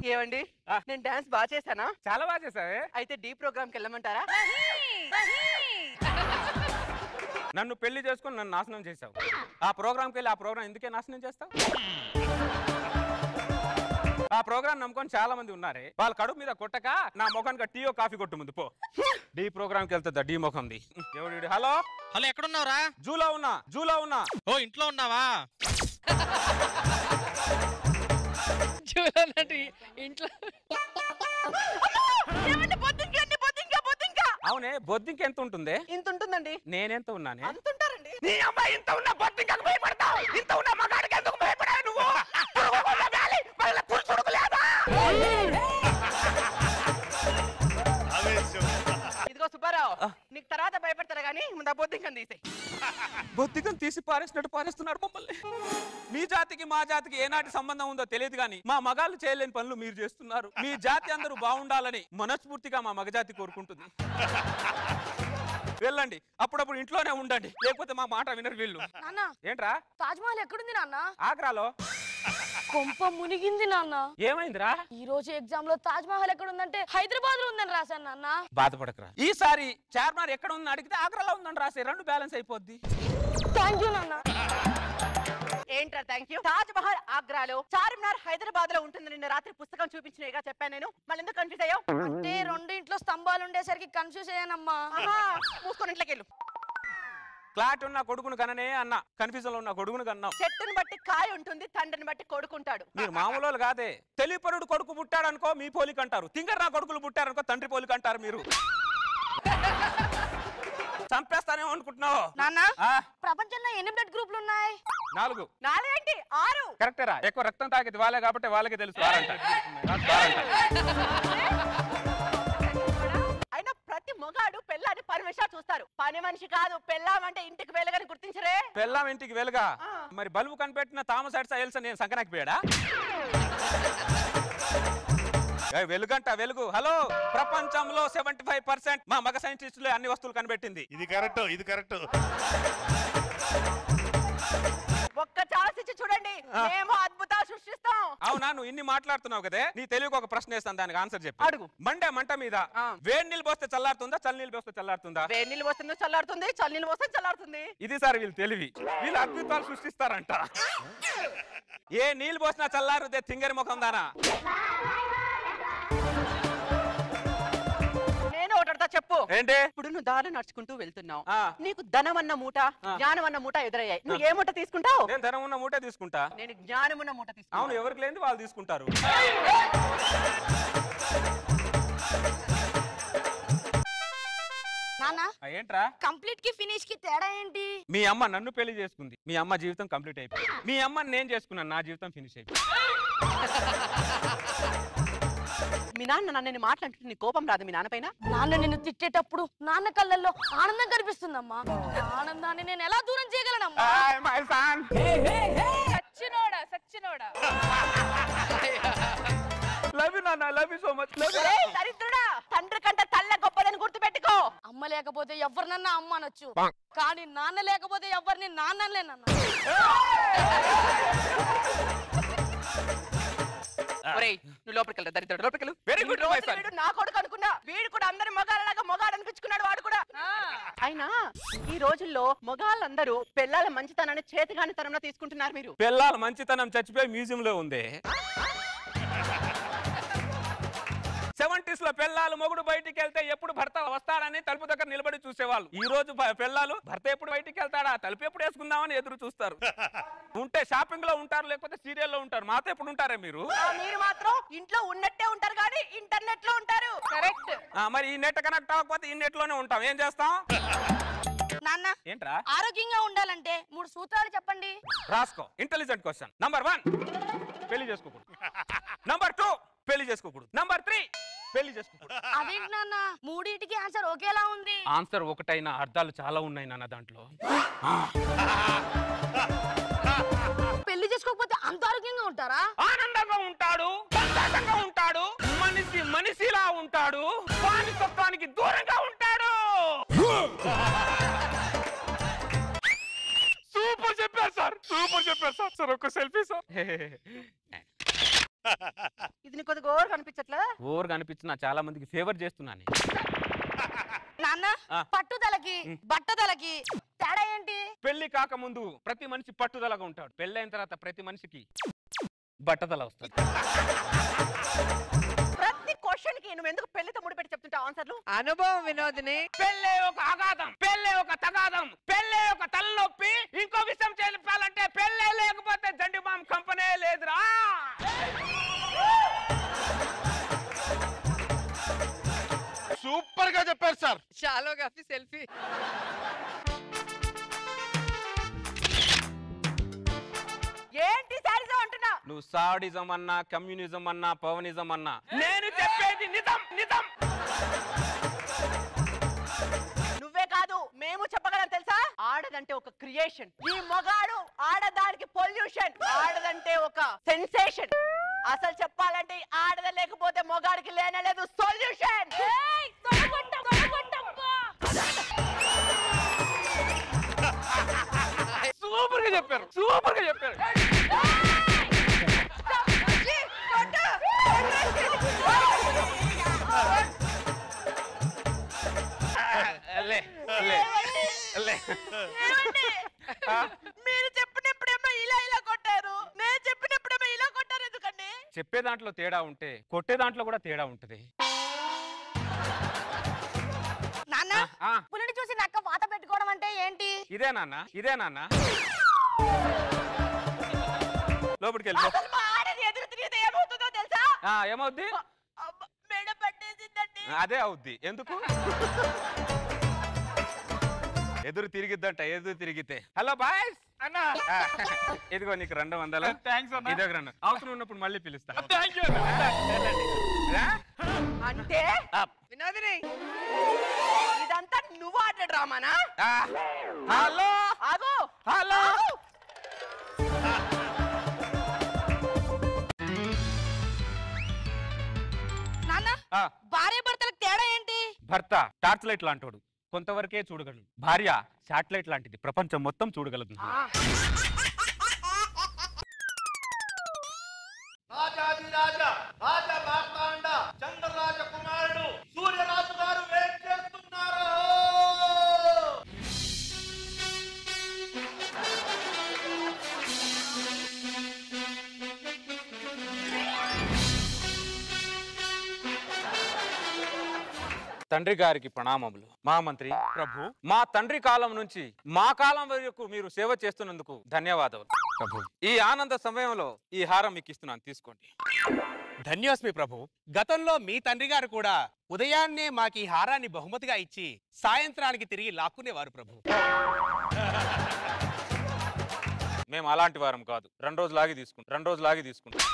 ఏమండి ఆ. నేను డాన్స్ బాగా చేశానా చాలా బాగా చేసావే అయితే డీ ప్రోగ్రామ్ కి వెళ్ళమంటారా నన్ను పెళ్లి చేసుకుని నన్ను నాశనం చేసావు ఆ ప్రోగ్రామ్కి వెళ్ళి ఆ ప్రోగ్రామ్ ఎందుకే నాశనం చేస్తావు ఆ ప్రోగ్రామ్ నమ్ముకొని చాలా మంది ఉన్నారే వాళ్ళ కడుపు మీద కొట్టక నా ముఖానికి టీయో కాఫీ కొట్టు ముందు పో డీ ప్రోగ్రామ్కి వెళ్తుందా డీ ముఖంది ఎవడు వీడు? హలో హలో ఎక్కడున్నావురా జూలో ఉన్నా జూలో ఉన్నా ఓ ఇంట్లో ఉన్నావా చూడండి ఇంట్లో ఏమండి బొద్దింక అండి బొద్దింక బొద్దింక అవునే బొద్దింక ఎంత ఉంటుంది ఇంత ఉంటుందండి నేనెంత ఉన్నానే అంతుంటారండి నీ అమ్మాయి ఇంత ఉన్న బొద్దింకకు భయపడతావు ఇంత ఉన్న మగాడికి ఎందుకు భయపడావు నువ్వు పురుగుల గాలి, మళ్ళా కురుచుడుకు లేదా? ఇదిగో సుబ్బారావు నీకు తర్వాత భయపడతారా గానీ ముందు ఆ బొద్దింకని తీసేయ్ బొత్తికం తీసి పారేసినట్టు పారేస్తున్నారు మమ్మల్ని మీ జాతికి మా జాతికి ఏనాటి సంబంధం ఉందో తెలియదు కానీ మా మగాళ్ళు చేయలేని పనులు మీరు చేస్తున్నారు మీ జాతి అందరూ బాగుండాలని మనస్ఫూర్తిగా మా మగజాతి కోరుకుంటుంది వెళ్ళండి అప్పుడప్పుడు ఇంట్లోనే ఉండండి లేకపోతే మా మాట వినరు వీళ్ళు నాన్న ఏంట్రా తాజ్ మహల్ ఎక్కడుంది నాన్న ఆగ్రాలో కొంప మునిగింది నాన్న ఏమైందిరా ఈ రోజు ఎగ్జామ్ లో తాజ్ మహల్ ఎక్కడ ఉందంటే హైదరాబాద్ లో ఉందని రాశాను నాన్న బాధపడకరా ఈసారి చార్మార్ ఎక్కడ ఉందని అడిగితే ఆగ్రాలో ఉందని రాసే రెండు బ్యాలెన్స్ అయిపోద్ది థ్యాంక్ యూ నాన్న ఏంట్రా థ్యాంక్ యూ తాజ్ మహల్ ఆగ్రాలో చార్మినార్ హైదరాబాద్ లో ఉంటుంది నిన్న రాత్రి పుస్తకం చూపించినగా చెప్పాను నేను మళ్ళీ ఎందుకు కన్ఫ్యూజ్ అయ్యావు అంటే రెండు ఇంట్లో స్తంభాలు ఉండేసరికి కన్ఫ్యూజ్ అయ్యానమ్మా ఆహా, మూసుకొని ఇంట్లోకి వెళ్ళు క్లాట్ ఉన్న కొడుకును కననే అన్న కన్ఫ్యూజన్ లో ఉన్న కొడుకును కన్నాం చెట్టుని బట్టి కాయ ఉంటుంది తండ్రిని బట్టి కొడుకుంటాడు మీరు మామూలు వాళ్ళు కాదే తెలియపరుడు కొడుకు పుట్టాడనుకో మీ పోలిక అంటారు తింగర్ నా కొడుకులు పుట్టారనుకో తండ్రి పోలిక అంటారు మీరు చంపేస్తానేమో అనుకుంటున్నావు నాన్న ఆ, ప్రపంచంలో ఎన్ని బ్లడ్ గ్రూపులు ఉన్నాయి నాలుగు నాలుగేంటి ఆరు కరెక్టేరా ఎక్కువ రక్తం తాగేది వాళ్ళే కాబట్టి వాళ్ళకి తెలుసు వారంట. వారంట. అయినా ప్రతి మొగాడు పెళ్ళాన్ని పరమేశ్వర చూస్తారు పని మనిషి కాదు పెళ్ళామంటే ఇంటికి వెళ్ళగానే గుర్తించరే పెళ్ళాం ఇంటికి వెలుగా ఆ. మరి బల్బు కనిపెట్టిన థామస్ ఎడ్సన్ ఎల్సన్ నేను సంకనాకి పోయాడా ఏయ్, వెలుగంట వెలుగు హలో ప్రపంచంలో సెవెంటీ ఫైవ్ పర్సెంట్ మా మగ సైంటిస్టులే అన్ని వస్తువులు కనిపెట్టింది ఇది కరెక్ట్ ఇది కరెక్ట్ ఒక్క ఛాన్స్ ఇచ్చి చూడండి మేము అద్భుతాలు సృష్టిస్తాం అవునా నువ్వు ఇన్ని మాట్లాడుతున్నావు కదే నీ తెలియక ఒక ప్రశ్న వేస్తాను దానికి ఆన్సర్ చెప్పు అడుగు. మండే మంట మీద ఆ. వేడి నీళ్ళు పోస్తే చల్లారుతుందా చల్ల నీళ్ళు పోస్తే చల్లారుతుందా వేడి నీళ్ళు వస్తుంది చల్లారుతుంది చల్ల నీళ్ళు వస్తుంది చల్లారుతుంది ఇది సార్ వీళ్ళు తెలివి వీళ్ళు అద్భుతాలు సృష్టిస్తారంట ఏ నీళ్ళు పోసినా చల్లారుదే తింగరి ముఖం దానా నేను ఒకటి అడుగుతా చెప్పు ఏంటి ఇప్పుడు నువ్వు దారి నడుచుకుంటూ వెళ్తున్నావు ఆ. నీకు ధనం అన్న మూట ఆ. జ్ఞానం అన్న మూట ఎదురయ్యాయి నువ్వు ఏ మూట తీసుకుంటావు నేను ధనం ఉన్న మూటే తీసుకుంటా నేను జ్ఞానం ఉన్న మూట అవును తీసుకుంటాను ఎవరికి లేని వాళ్ళు తీసుకుంటారు నాన్న ఆ, ఏంట్రా కంప్లీట్ కి ఫినిష్ కి తేడా ఏంటి మీ అమ్మ నన్ను పెళ్లి చేసుకుంది మీ అమ్మ జీవితం కంప్లీట్ అయిపోయింది మీ అమ్మని నేను చేసుకున్నాను నా జీవితం ఫినిష్ అయిపోయింది మీ నాన్న నన్ను మాట్లాడుతుంటే నీ కోపం రాదు మీ నాన్న పైన నాన్న నిన్ను తిట్టేటప్పుడు నాన్న కళ్ళల్లో ఆనందం కనిపిస్తుందమ్మా ఆ ఆనందాన్ని నేను ఎలా దూరం చేయగలనమ్మా సచ్చినోడా సచ్చినోడా లవ్ యూ నాన్న love you so much love ఒరే దరిద్రుడా తండ్రి కంటే తల్ల గొప్పదని గుర్తుపెట్టుకో అమ్మ లేకపోతే ఎవరినన్నా అమ్మ అనొచ్చు కానీ నాన్న లేకపోతే ఎవరిని నాన్నలేనన్న ఒరేయ్ నువ్వు లోపలికి వెళ్తా దరిద్రుడు లోపలికి వెళ్ళు Very good, ఈ రోజు my son. వీడు నా కొడుకు అనుకున్నా వీడు కూడా అందరి మొగాళ్ళలాగా మొగాడు అనిపించుకున్నాడు వాడు కూడా అయినా ఈ రోజుల్లో మొగాళ్ళందరూ పిల్లల మంచితనాన్ని చేతిగాని తనంలో తీసుకుంటున్నారు మీరు పిల్లల మంచితనం చచ్చిపోయి మ్యూజియం లో ఉంది సెవెంటీస్ లో పిల్లలు మొగుడు బయటికి వెళ్తే ఎప్పుడు భర్త వస్తాడని తలుపు దగ్గర నిలబడి చూసేవాళ్ళు ఈ రోజు ప- పిల్లలు భర్త ఎప్పుడు బయటికి వెళ్తాడా తలుపు ఎప్పుడు వేసుకుందామని ఎదురు చూస్తారు ఉంటే షాపింగ్ లో ఉంటారు లేకపోతే సీరియల్ లో ఉంటారు మాతో ఎప్పుడు ఉంటారే మీరు ఆ, మీరు మాత్రం ఇంట్లో ఉన్నట్టే ఉంటారు కానీ ఇంటర్నెట్ లో ఉంటారు కరెక్ట్ ఆ, మరి ఈ నెట్ కనెక్ట్ అవ్వకపోతే ఈ నెట్ లోనే ఉంటాం ఏం చేస్తాం నాన్న ఏంట్రా ఆరోగ్యంగా ఉండాలంటే మూడు సూత్రాలు చెప్పండి రాసుకో ఇంటెలిజెంట్ క్వశ్చన్ నంబర్ వన్ పెళ్లి చేసుకోకూడదు నంబర్ టూ పెళ్లి చేసుకోకూడదు నంబర్ త్రీ పెళ్లి చేసుకోకూడదు అదేంటి నాన్న మూడింటికి ఆన్సర్ ఒకేలా ఉంది ఆన్సర్ ఒకటైనా అర్థాలు చాలా ఉన్నాయి నాన్న దాంట్లో పెళ్లి చేసుకోకపోతే అంత ఆరోగ్యంగా ఉంటారా ఆనందంగా ఉంటాడు సంతోషంగా ఉంటాడు మనిషి మనిషిలా ఉంటాడు వానితత్వానికి దూరంగా ఉంటాడు సూపర్ చెప్పారు సార్ సూపర్ చెప్పారు సార్ సార్ ఒక సెల్ఫీ సార్ ఇది నీకు కొద్దిగా ఓవర్ కనిపించట్లా ఓవర్ కనిపించిన చాలా మందికి ఫేవర్ చేస్తున్నాను నాన్న ఆ. పట్టుదలకి బట్టదలకి తేడా ఏంటి పెళ్లి కాకముందు ప్రతి మనిషి పట్టుదలగా ఉంటాడు పెళ్ళైన తర్వాత ప్రతి మనిషికి బట్టదల వస్తుంది ప్రతి క్వశ్చన్ కి నువ్వు ఎందుకు పెళ్లితో ముడిపెట్టి చెప్తుంటావు ఆన్సర్లు అనుభవం వినోదిని పెళ్ళే ఒక ఆఘాతం పెళ్ళే ఒక తగాదం పెళ్ళే ఒక తలనొప్పి ఇంకో విషయం చెప్పాలంటే పెళ్ళే లేకపోతే జండి మామ్ కంపెనీ లేదురా సూపర్ గా చెప్పారు సార్ షాలో కాఫీ సెల్ఫీ ఏంటి శారీజం అంటున్నా నువ్వు సాడిజం అన్నా కమ్యూనిజం అన్నా పవనిజం అన్నా నేను చెప్పేది నిజం నిజం నువ్వే కాదు మేము చెప్పగలం తెలుసా ఆడదంటే ఒక క్రియేషన్ ఈ మగాడు ఆడదానికి పొల్యూషన్ ఆడదంటే ఒక సెన్సేషన్ అసలు చెప్పాలంటే ఈ ఆడద లేకపోతే మొగాడికి లేనలేదు సొల్యూషన్ ఏయ్, తొడగొట్ట, తొడగొట్టమ్మా. సూపర్ గా చెప్పారు సూపర్ గా చెప్పారు లే, లే, లే. ఆ, మీరు చెప్పినప్పుడేమో ఇలా ఇలా కొట్టారు నేను చెప్పినప్పుడేమో ఇలా కొట్టారు ఎందుకండి చెప్పే దాంట్లో తేడా ఉంటే కొట్టే దాంట్లో కూడా తేడా ఉంటది నాన్న ఆ, ఆ, పులిని చూసి నక్క వాత పెట్టుకోవడం అంటే ఏంటి ఇదే నాన్న ఇదే నాన్న లోపలికి వెళ్ళిపో అసలు మా ఆడది ఎదురు తిరిగితే ఏమవుతుందో తెలుసా ఆ, ఏమవుద్ది అబ్బ, మెడ పట్టేసిందండి అదే అవుద్ది ఎందుకు ఎదురు తిరిగిద్దంట ఎదురు తిరిగితే హలో బాయ్స్ అన్నా ఆ, ఇదిగో నీకు రెండు వందలు థ్యాంక్స్ అన్న ఇదొక రెండు అవసరం ఉన్నప్పుడు మళ్ళీ పిలుస్తా థ్యాంక్ యూ వెళ్ళండి. రా. అంటే వినోదిని ఇదంతా నువ్వు ఆడిన డ్రామానా ఆ, హలో ఆగు హలో ఆగు. నాన్న ఆ, భార్య భర్తలకు తేడా ఏంటి భర్త టార్చ్ లైట్ లాంటోడు కొంతవరకే చూడగలడు భార్య శాటిలైట్ లాంటిది ప్రపంచం మొత్తం చూడగలదు రాజాది రాజా రాజ మార్తాండ చంద్రరాజ కుమారుడు సూర్యరాజు గారు వెయిట్ చేస్తున్నారు తండ్రి గారికి ప్రణామములు మా మంత్రి ప్రభు మా తండ్రి కాలం నుంచి మా కాలం వరకు మీరు సేవ చేస్తున్నందుకు ధన్యవాదాలు ప్రభు ఈ ఆనంద సమయంలో ఈ హారం మీకు ఇస్తున్నాను తీసుకోండి ధన్యోస్మి ప్రభు గతంలో మీ తండ్రి గారు కూడా ఉదయాన్నే మాకు ఈ హారాన్ని బహుమతిగా ఇచ్చి సాయంత్రానికి తిరిగి లాక్కునేవారు ప్రభు మేము అలాంటి వారం కాదు రెండు రోజులు ఆగి తీసుకుంటాం రెండు రోజులు ఆగి తీసుకుంటాం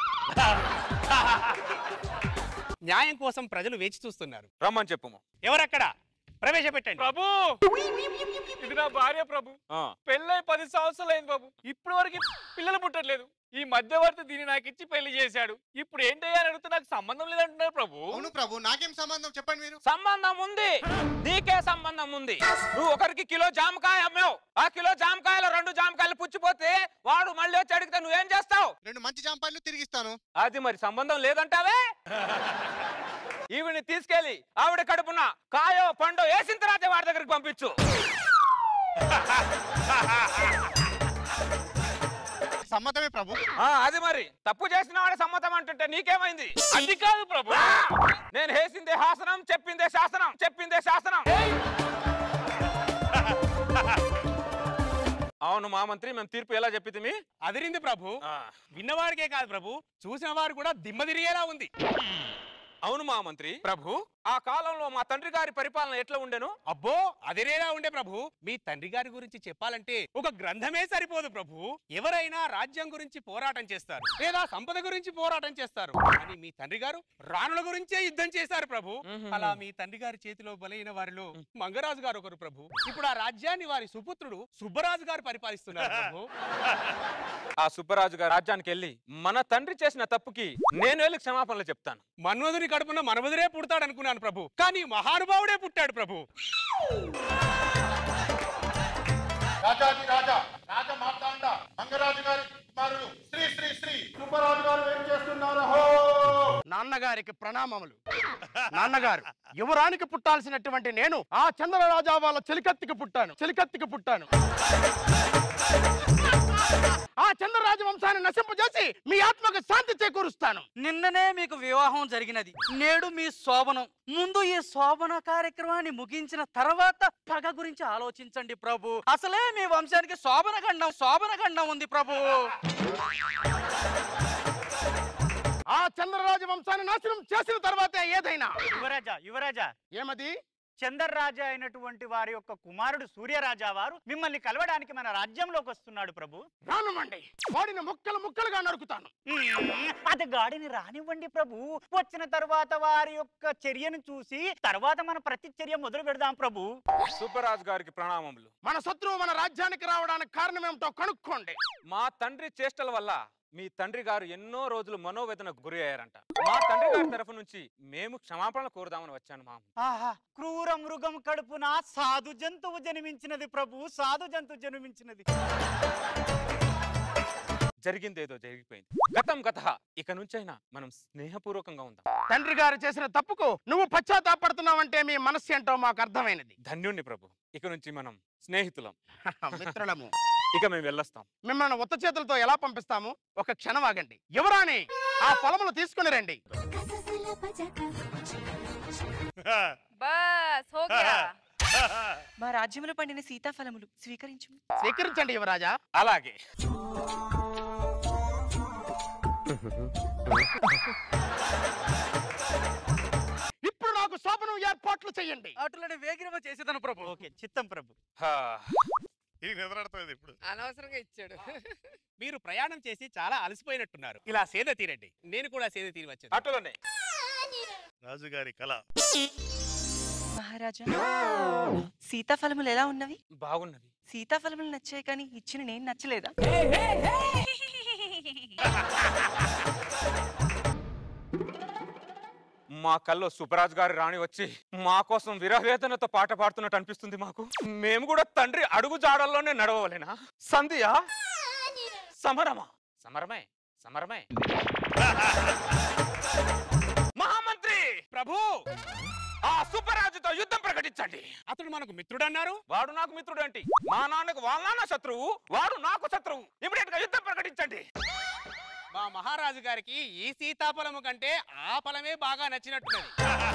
న్యాయం కోసం ప్రజలు వేచి చూస్తున్నారు రమ్మని చెప్పము ఎవరక్కడ ప్రవేశపెట్టండి ప్రభు ఇది నా భార్య ప్రభు ఆ, పెళ్ళై పది సంవత్సరాలు అయింది బాబు ఇప్పటి వరకు పిల్లలు పుట్టట్లేదు ఈ మధ్యవర్తి దీన్ని నాకు ఇచ్చి పెళ్లి చేశాడు ఇప్పుడు ఏంటయ్యా అని అడిగితే నాకు సంబంధం లేదంటున్నారు ప్రభు అవును ప్రభు నాకేం సంబంధం చెప్పండి మీరు సంబంధం ఉంది నీకే సంబంధం ఉంది నువ్వు ఒకరికి కిలో జామకాయ అమ్మావు ఆ కిలో జామకాయలో రెండు జామకాయలు పుచ్చిపోతే వాడు మళ్ళీ వచ్చి అడిగితే నువ్వేం చేస్తావు రెండు మంచి జాంపాయలు తిరిగిస్తాను అది మరి సంబంధం లేదంటావే ఈవిని తీసుకెళ్లి ఆవిడ కడుపున కాయో పండో వేసిన తర్వాత వాడి దగ్గరికి పంపించు సమ్మతమే ప్రభు ఆ, అది మరి తప్పు చేసిన వాడి సమ్మతం అంటుంటే నీకేమైంది అది కాదు ప్రభు నేను వేసిందే శాసనం చెప్పిందే శాసనం చెప్పిందే శాసనం అవును మా మంత్రి మేము తీర్పు ఎలా చెప్పితిమి అదిరింది ప్రభు విన్నవారికే కాదు ప్రభు చూసిన వారు కూడా దిమ్మ తిరిగేలా ఉంది అవును మా మంత్రి ప్రభు ఆ కాలంలో మా తండ్రి గారి పరిపాలన ఎట్లా ఉండెను అబ్బో అదిరేలా ఉండే ప్రభు మీ తండ్రి గారి గురించి చెప్పాలంటే ఒక గ్రంథమే సరిపోదు ప్రభు ఎవరైనా రాజ్యం గురించి పోరాటం చేస్తారు లేదా సంపద గురించి పోరాటం చేస్తారు కానీ మీ తండ్రి గారు రాణుల గురించే యుద్ధం చేశారు ప్రభు అలా మీ తండ్రి గారి చేతిలో బలైన వారిలో మంగరాజు గారు ఒకరు ప్రభు ఇప్పుడు ఆ రాజ్యాన్ని వారి సుపుత్రుడు సుబ్బరాజు గారు పరిపాలిస్తున్నారు ప్రభు ఆ సుబ్బరాజు గారి రాజ్యానికి వెళ్ళి మన తండ్రి చేసిన తప్పుకి నేను వెళ్ళి క్షమాపణలు చెప్తాను మన్మధుని కడుపున మనవదురే పుడతాడు అనుకున్నాను ప్రభు కానీ మహానుభావుడే పుట్టాడు ప్రభు రాజాది రాజా రాజ మార్తాండ మంగరాజు గారి కుమారుడు శ్రీ శ్రీ శ్రీ సుబ్బరాజు గారు వెయిట్ చేస్తున్నారు ప్రణామములు నాన్నగారు యువరానికి పుట్టాల్సినటువంటి నేను ఆ చంద్రరాజా వాళ్ళ చెలికత్తికి పుట్టాను చెలికత్తికి పుట్టాను ఆ చంద్రరాజ వంశాన్ని నశింపజేసి మీ ఆత్మకు శాంతి చేకూరుస్తాను నిన్ననే మీకు వివాహం జరిగినది నేడు మీ శోభనం ముందు ఈ శోభన కార్యక్రమాన్ని ముగించిన తర్వాత పగ గురించి ఆలోచించండి ప్రభు అసలే మీ వంశానికి శోభన గండం శోభన గండం ఉంది ప్రభు ఆ చంద్రరాజ వంశాన్ని నాశనం చేసిన తర్వాతే ఏదైనా యువరాజా యువరాజా ఏమది చందర్రాజా అయినటువంటి వారి యొక్క కుమారుడు సూర్యరాజా వారు మిమ్మల్ని కలవడానికి మన రాజ్యంలోకి వస్తున్నాడు ప్రభు రానుమండి వాడిని ముక్కలు ముక్కలుగా నరుకుతాను మ్మ్, అది గాడిని రానివ్వండి ప్రభు వచ్చిన తర్వాత వారి యొక్క చర్యను చూసి తర్వాత మన ప్రతిచర్య మొదలు పెడదాం ప్రభు సుబ్బరాజు గారికి ప్రణామములు మన శత్రువు మన రాజ్యానికి రావడానికి కారణం ఏమిటో కనుక్కోండి మా తండ్రి చేష్టల వల్ల మీ తండ్రి గారు ఎన్నో రోజులు మనోవేదనకు గురి అయ్యారంట మా తండ్రి గారి తరఫు నుంచి మేము క్షమాపణ కోరుదామని వచ్చాను మామ ఆహా క్రూర మృగం కడుపున సాధు జంతువు జన్మించినది ప్రభు సాధు జంతువు జన్మించినది జరిగిందేదో జరిగిపోయింది గతం గత ఇక నుంచైనా మనం స్నేహపూర్వకంగా ఉందాం తండ్రి గారు చేసిన తప్పుకు నువ్వు పశ్చాత్తాపడుతున్నావంటే మీ మనస్సు ఏంటో మాకు అర్థమైనది ధన్యుణ్ణి ప్రభు ఇక నుంచి మనం స్నేహితులం మిత్రులము ఇక మేము వెళ్ళొస్తాం మిమ్మల్ని ఉత్త చేతులతో ఎలా పంపిస్తాము ఒక క్షణం ఆగండి ఎవరాని ఆ పొలములు తీసుకుని రండి బస్ హో గయా మా రాజ్యంలో పండిన సీతాఫలములు స్వీకరించు స్వీకరించండి యువరాజా అలాగే ఇప్పుడు నాకు శోభనం ఏర్పాట్లు చేయండి అటులని వేగిరవ చేసేదను ప్రభు ఓకే చిత్తం ప్రభు హా. ఇది నిద్రడుతుంది ఇప్పుడు అనవసరంగా ఇచ్చాడు మీరు ప్రయాణం చేసి చాలా అలసిపోయినట్టున్నారు ఇలా సేద తీరండి నేను కూడా సేద తీరి వచ్చాను అటులోనే రాజుగారి కళ మహారాజా సీతాఫలములు ఎలా ఉన్నవి బాగున్నది సీతాఫలములు నచ్చాయి కానీ ఇచ్చిన నేను నచ్చలేదా మా కల్లో సుబ్బరాజు గారి రాణి వచ్చి మా కోసం విరవేదనతో పాట పాడుతున్నట్టు అనిపిస్తుంది మాకు మేము కూడా తండ్రి అడుగు జాడల్లోనే నడవలేనా సంధియా సమరమా సమరమే సమరమే మహామంత్రి ప్రభు ఆ సుబ్బరాజుతో యుద్ధం ప్రకటించండి అతడు మనకు మిత్రుడన్నారు వాడు నాకు మిత్రుడు ఏంటి మా నాన్నకు వాళ్ళ నాన్న శత్రువు వాడు నాకు శత్రువు ఇమీడియట్ గా యుద్ధం ప్రకటించండి మా మహారాజు గారికి ఈ సీతాఫలము కంటే ఆ ఫలమే బాగా నచ్చినట్టున్నది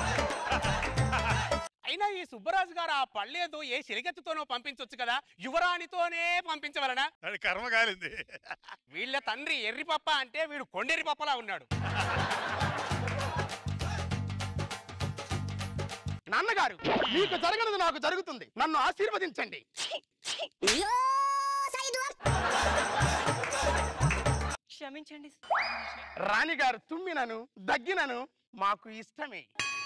అయినా ఈ సుబ్బరాజు గారు ఆ పళ్ళేదో ఏ శిలిగత్తుతోనో పంపించొచ్చు కదా యువరాణితోనే పంపించవలనా అది కర్మ కాలింది వీళ్ళ తండ్రి ఎర్రి పప్ప అంటే వీడు కొండెర్రి పప్పలా ఉన్నాడు నాన్నగారు మీకు జరగనిది నాకు జరుగుతుంది నన్ను ఆశీర్వదించండి క్షమించండి రాణిగారు తుమ్మినను దగ్గినను మాకు ఇష్టమే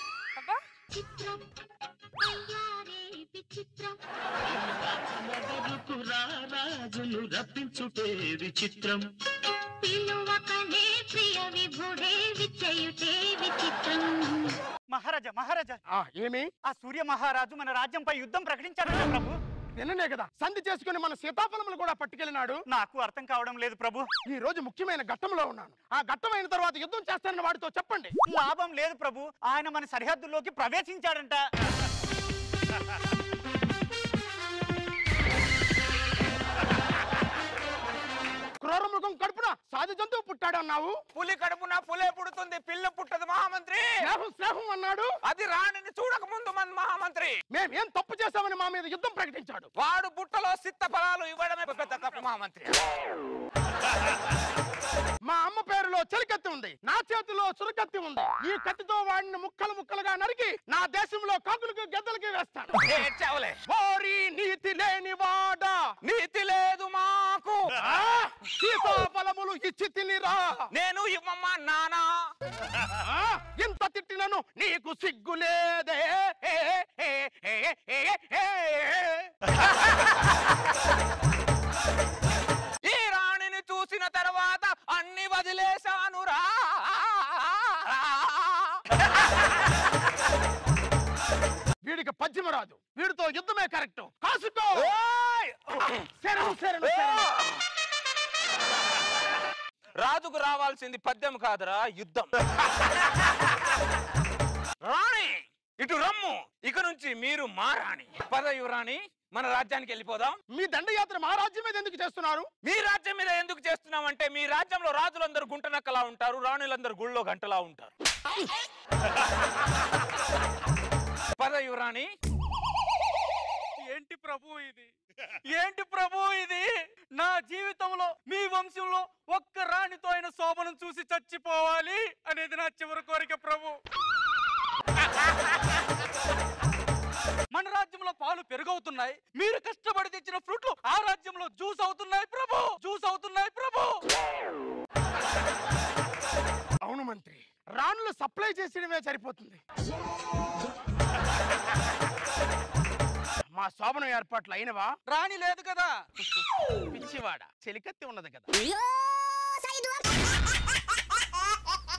రాజును రప్పించుటే విచిత్రం పిలువకనే ప్రియ విభుడే విచ్చయుటే విచిత్రం మహారాజా మహారాజా ఆ ఏమి ఆ సూర్య మహారాజు మన రాజ్యంపై యుద్ధం ప్రకటించారట ప్రభు నిన్ననే కదా సంధి చేసుకుని మన సీతాఫలములు కూడా పట్టుకెళ్ళినాడు నాకు అర్థం కావడం లేదు ప్రభు ఈ రోజు ముఖ్యమైన ఘట్టంలో ఉన్నాను ఆ ఘట్టం అయిన తర్వాత యుద్ధం చేస్తానని వాడితో చెప్పండి లాభం లేదు ప్రభు ఆయన మన సరిహద్దుల్లోకి ప్రవేశించాడంట క్రూర మృగం కడుపున సాధు జంతువు పుట్టాడు అన్నావు పులి కడుపున పులే పుడుతుంది పిల్ల పుట్టదు మహామంత్రి స్నేహం స్నేహం అన్నాడు అది రాణిని చూడక ముందు మన మహామంత్రి మేమేం తప్పు చేశామని మా మీద యుద్ధం ప్రకటించాడు వాడు బుట్టలో సిత్త ఫలాలు ఇవ్వడమే పెద్ద తప్పు మహామంత్రి మా అమ్మ పేరులో చెలికత్తి ఉంది నా చేతిలో చురకత్తి ఉంది ఈ కత్తితో వాడిని ముక్కలు ముక్కలుగా నరికి నా దేశంలో కాకులకు గెద్దలకి వేస్తాను ఏడ్చావులే. ఓరి నీతి లేని వాడా నీతి లేదు మాకు ఆ, సీతాఫలములు ఇచ్చి తినిరా నేను ఇవ్వమ్మా నానా ఆ, ఇంత తిట్టినను నీకు సిగ్గులేదే ఏ, ఏ, ఏ, ఏ, ఏ, ఏ. ఈ రాణిని చూసిన తర్వాత అన్ని వదిలేశానురా వీడికి పద్యము రాదు వీడితో యుద్ధమే కరెక్ట్ కాసుకో ఓయ్! శరణు శరణు శరణు. రాజుకు రావాల్సింది పద్యం కాదురా యుద్ధం రాణి ఇటు రమ్ము ఇక నుంచి మీరు మా రాణి పద యువరాణి మన రాజ్యానికి వెళ్ళిపోదాం మీ దండయాత్ర మా రాజ్యం మీద ఎందుకు చేస్తున్నారు మీ రాజ్యం మీద ఎందుకు చేస్తున్నామంటే మీ రాజ్యంలో రాజులందరూ గుంటనక్కలా ఉంటారు రాణులందరూ గుళ్ళో గంటలా ఉంటారు పద యువరాణి ఏంటి ప్రభు ఇది ఏంటి ప్రభు ఇది నా జీవితంలో మీ వంశంలో ఒక్క రాణితో అయిన శోభనం చూసి చచ్చిపోవాలి అనేది నా చివరి కోరిక ప్రభు మన రాజ్యంలో పాలు పెరుగవుతున్నాయి మీరు కష్టపడి తెచ్చిన ఫ్రూట్లు ఆ రాజ్యంలో జ్యూస్ అవుతున్నాయి ప్రభు జ్యూస్ అవుతున్నాయి ప్రభు అవును మంత్రి రాణులు సప్లై చేసేయడమే సరిపోతుంది మా శోభనం ఏర్పాట్లు అయినవా రాణి లేదు కదా పిచ్చివాడ చెలికత్తి ఉన్నది కదా